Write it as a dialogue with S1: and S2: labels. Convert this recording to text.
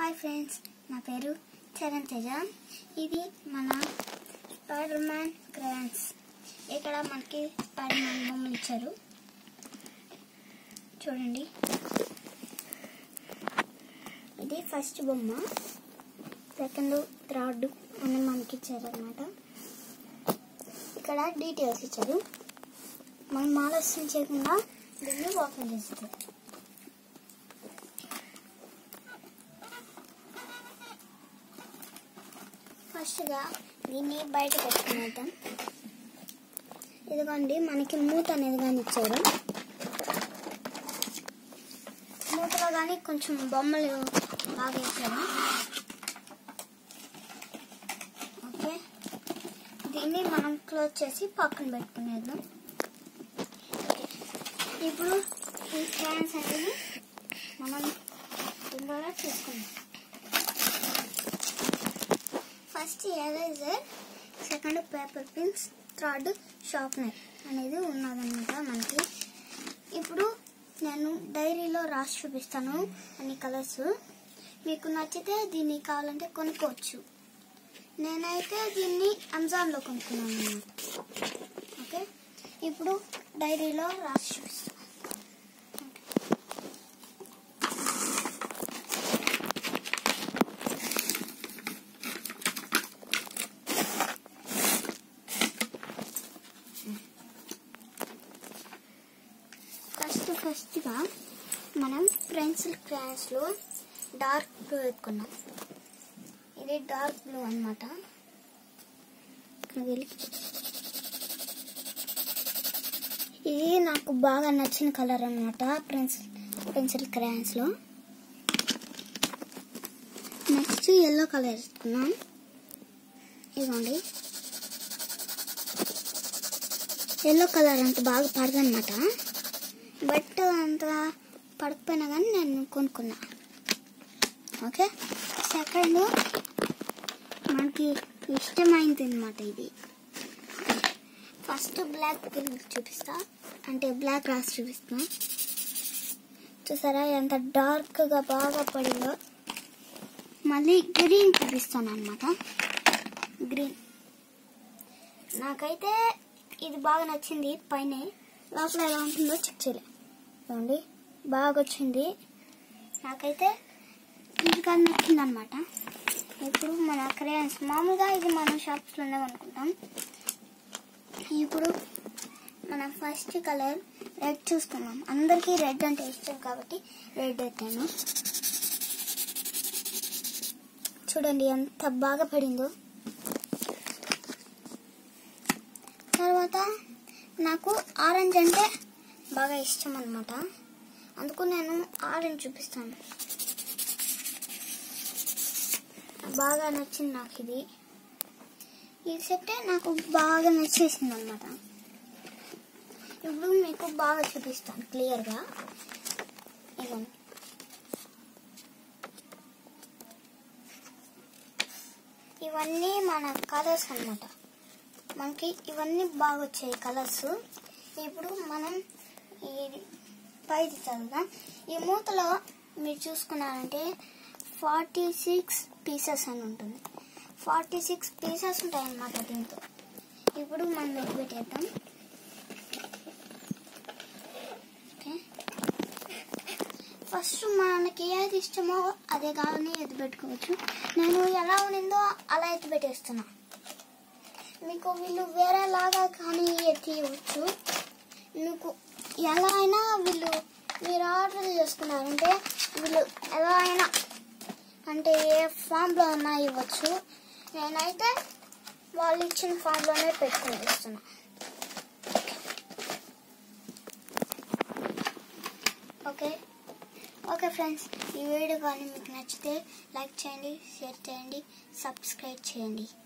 S1: hi friends నా పేరు చరణ్ తేజ ఇది మన స్పైడర్ మ్యాన్ క్రయాన్స్ ఇక్కడ మనకి స్పైడర్ మ్యాన్ బొమ్మలు ఇచ్చారు చూడండి ఇది ఫస్ట్ బొమ్మ సెకండ్ థర్డ్ అని మనకి ఇచ్చారు అనమాట ఇక్కడ డీటెయిల్స్ ఇచ్చారు మనం ఆలస్యం చేయకుండా దీన్ని ఓపెన్ చేస్తుంది ఫస్ట్గా దీన్ని బయట పెట్టుకునేద్దాం ఇదిగోండి మనకి మూత అనేది కానీ ఇచ్చారు మూతలో కానీ కొంచెం బొమ్మలు బాగా ఇచ్చారు ఓకే దీన్ని మనం క్లోజ్ చేసి పక్కన పెట్టుకునేద్దాం ఇప్పుడు ఈ క్యాన్స్ అనేది మనం ఇందులో తీసుకుందాం first eraser second paper pins third sharpener అనేది ఉన్నదన్నమాట మనకి ఇప్పుడు నేను డైరీలో రాసి చూపిస్తాను అన్ని కలర్స్ మీకు నచ్చితే దీన్ని కావాలంటే కొనుక్కోవచ్చు నేనైతే దీన్ని అమెజాన్లో కొనుక్కున్నాను అన్నమాట ఓకే ఇప్పుడు డైరీలో రాసి చూపిస్తాను ఫస్ట్ ఫస్ట్గా మనం పెన్సిల్ క్రాన్స్లో డార్క్ బ్లూ ఎక్కున్నాం ఇది డార్క్ బ్లూ అనమాట ఇది నాకు బాగా నచ్చిన కలర్ అనమాట పెన్సిల్ పెన్సిల్ క్రాన్స్లో నెక్స్ట్ ఎల్లో కలర్ ఇస్తున్నాం ఇదిగోండి ఎల్లో కలర్ అంత బాగా పడదనమాట బట్ అంత పడకపోయినా కానీ నేను కొనుక్కున్నా ఓకే సెకండ్ మనకి ఇష్టమైంది అనమాట ఇది ఫస్ట్ బ్లాక్ చూపిస్తా అంటే బ్లాక్ రాసి చూపిస్తా చూసారా ఎంత డార్క్గా బాగా పడిందో మళ్ళీ గ్రీన్ చూపిస్తాను అనమాట గ్రీన్ నాకైతే ఇది బాగా నచ్చింది పైన లోపల ఎలా ఉంటుందో చెక్ చేయలే చూడండి బాగా వచ్చింది నాకైతే ఇంటికాడ నచ్చింది అనమాట ఇప్పుడు మన క్రేయన్స్ మామూలుగా ఇది మనం షాప్స్లోనే కొనుక్కుంటాం ఇప్పుడు మన ఫస్ట్ కలర్ రెడ్ చూసుకున్నాం అందరికీ రెడ్ అంటే ఇష్టం కాబట్టి రెడ్ ఎత్తాను చూడండి ఎంత బాగా పడిందో తర్వాత నాకు ఆరెంజ్ అంటే బాగా ఇష్టం అనమాట అందుకు నేను ఆరెంజ్ చూపిస్తాను బాగా నచ్చింది నాకు ఇది ఈ సెట్ నాకు బాగా నచ్చేసింది అనమాట ఇప్పుడు మీకు బాగా చూపిస్తాను క్లియర్గా ఇవ్వండి ఇవన్నీ మన కలర్స్ అన్నమాట మనకి ఇవన్నీ బాగా వచ్చాయి కలర్స్ ఇప్పుడు మనం ఈ పైది చదువుదాం ఈ మూతలో మీరు చూసుకున్నారంటే ఫార్టీ సిక్స్ పీసెస్ అని ఉంటుంది ఫార్టీ సిక్స్ పీసెస్ ఉంటాయి అన్నమాట దీంతో ఇప్పుడు మనం ఎత్తి పెట్టేద్దాం ఓకే ఫస్ట్ మనకి ఏది ఇష్టమో అదే కానీ ఎత్తి పెట్టుకోవచ్చు నేను ఎలా ఉన్నిందో అలా ఎత్తి పెట్టేస్తున్నా మీకు వీళ్ళు వేరేలాగా కానీ ఎత్తియవచ్చు మీకు ఎలా అయినా వీళ్ళు మీరు ఆర్డర్ చేసుకున్నారంటే వీళ్ళు ఎలా అయినా అంటే ఏ ఫామ్లో అయినా ఇవ్వచ్చు నేనైతే వాళ్ళు ఇచ్చిన ఫామ్లోనే పెట్టుకుని ఇస్తున్నా ఓకే ఓకే ఫ్రెండ్స్ ఈ వీడియో కానీ మీకు నచ్చితే లైక్ చేయండి షేర్ చేయండి సబ్స్క్రైబ్ చేయండి